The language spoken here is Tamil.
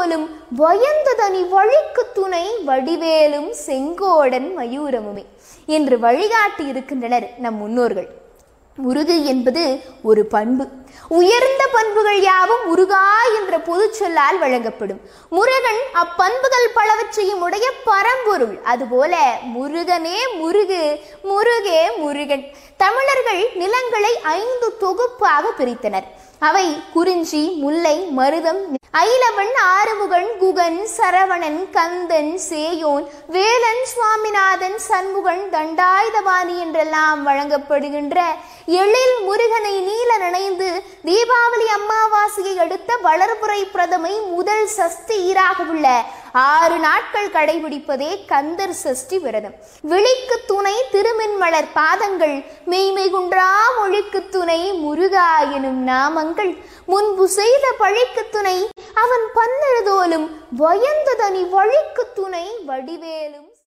பன்னெடுதோலும் வயந்ததனி வழிக்கு துணை வடிவேலும் செங்கோடன் மயூரமுமே என்று வழிகாட்டி இருக்கின்றனர் நம் முன்னோர்கள் முருகு என்பது ஒரு பண்பு உயர்ந்த பண்புகள் யாவும் முருகா என்ற பொதுச் சொல்லால் வழங்கப்படும் முருகன் அப்பண்புகள் பலவற்றையும் உடைய பரம்பொருள் அதுபோல முருகனே முருகு முருகே முருகன் தமிழர்கள் நிலங்களை ஐந்து தொகுப்பாக பிரித்தனர் அவை குறிஞ்சி முல்லை மருதம் ஐலவன் ஆறுமுகன் குகன் சரவணன் கந்தன் சேயோன் வேலன் சுவாமிநாதன் சண்முகன் தண்டாயுதபாணி என்றெல்லாம் வழங்கப்படுகின்ற எழில் முருகனை நீல நினைந்து தீபாவளி அமாவாசையை அடுத்த வளர்புறை பிரதமை முதல் சஷ்டி ஈராக உள்ள ஆறு நாட்கள் கடைபிடிப்பதே கந்தர் சஷ்டி விரதம் விழிக்கு துணை திருமின்மலர் பாதங்கள் மெய்மை குன்றா மொழிக்கு துணை முருகா எனும் நாமங்கள் முன்பு செய்த பழிக்கு துணை அவன் பன்னெடுதோலும் வயந்ததனி வழிக்கு துணை வடிவேலும்